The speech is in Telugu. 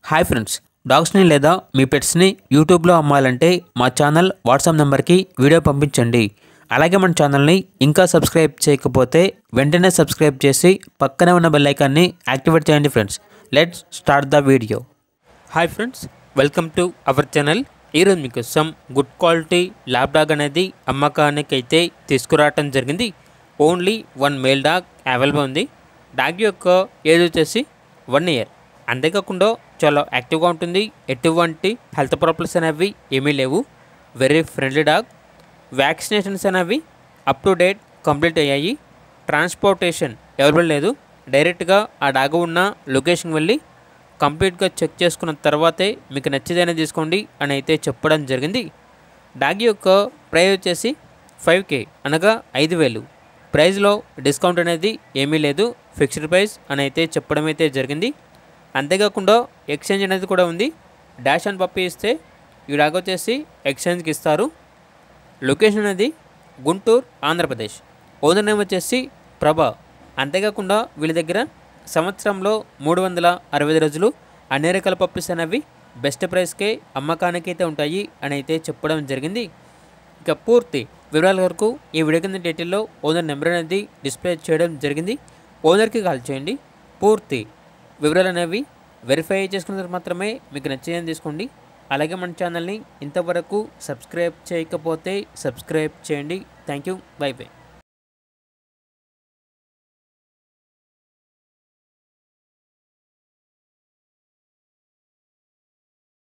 హాయ్ ఫ్రెండ్స్ డాగ్స్ని లేదా మీ పెట్స్ని యూట్యూబ్లో అమ్మాలంటే మా ఛానల్ వాట్సాప్ నెంబర్కి వీడియో పంపించండి అలాగే మన ఛానల్ని ఇంకా సబ్స్క్రైబ్ చేయకపోతే వెంటనే సబ్స్క్రైబ్ చేసి పక్కనే ఉన్న బెల్ ఐకాన్ని యాక్టివేట్ చేయండి friends let's start the video hi friends welcome to our channel ఈరోజు మీకోసం గుడ్ క్వాలిటీ ల్యాబ్ డాగ్ అనేది అమ్మకానికి అయితే తీసుకురావటం జరిగింది only one male dog available ఉంది డాగ్ యొక్క ఏజ్ వచ్చేసి వన్ ఇయర్ అంతేకాకుండా చాలా యాక్టివ్గా ఉంటుంది ఎటువంటి హెల్త్ ప్రాబ్లమ్స్ అనేవి ఏమీ లేవు వెరీ ఫ్రెండ్లీ డాగ్ వ్యాక్సినేషన్స్ అనేవి అప్ టు డేట్ కంప్లీట్ అయ్యాయి ట్రాన్స్పోర్టేషన్ అవైలబుల్ లేదు డైరెక్ట్గా ఆ డాగ్ ఉన్న లొకేషన్కి వెళ్ళి కంప్లీట్గా చెక్ చేసుకున్న తర్వాతే మీకు నచ్చేదైనా తీసుకోండి అని అయితే చెప్పడం జరిగింది డాగ్ యొక్క ప్రైస్ వచ్చేసి ఫైవ్ కే అనగా ఐదు వేలు ప్రైస్లో డిస్కౌంట్ అనేది ఏమీ లేదు ఫిక్స్డ్ ప్రైస్ అని అయితే చెప్పడం అయితే జరిగింది అంతేకాకుండా ఎక్స్చేంజ్ అనేది కూడా ఉంది డాష్ అని పప్పి ఇస్తే ఈ డాగ్ వచ్చేసి ఎక్స్చేంజ్కి ఇస్తారు లొకేషన్ అనేది గుంటూరు ఆంధ్రప్రదేశ్ ఓనర్ నేమ్ వచ్చేసి ప్రభా అంతేకాకుండా వీళ్ళ దగ్గర సంవత్సరంలో మూడు వందల అరవై ఐదు రోజులు అన్ని రకాల పప్పీస్ అనేవి బెస్ట్ ప్రైస్కే అమ్మకానికి అయితే ఉంటాయి అని అయితే చెప్పడం జరిగింది ఇక పూర్తి వివరాల వరకు ఈ వీడియో కింద డీటెయిల్లో ఓనర్ నెంబర్ అనేది డిస్ప్లే చేయడం జరిగింది ఓనర్కి కాల్ చేయండి పూర్తి వివరాలు అనేవి వెరిఫై చేసుకున్న తర్వాత మాత్రమే మీకు నచ్చేదని తీసుకోండి అలాగే మన ఛానల్ని ఇంతవరకు సబ్స్క్రైబ్ చేయకపోతే సబ్స్క్రైబ్ చేయండి థ్యాంక్ యూ బై బై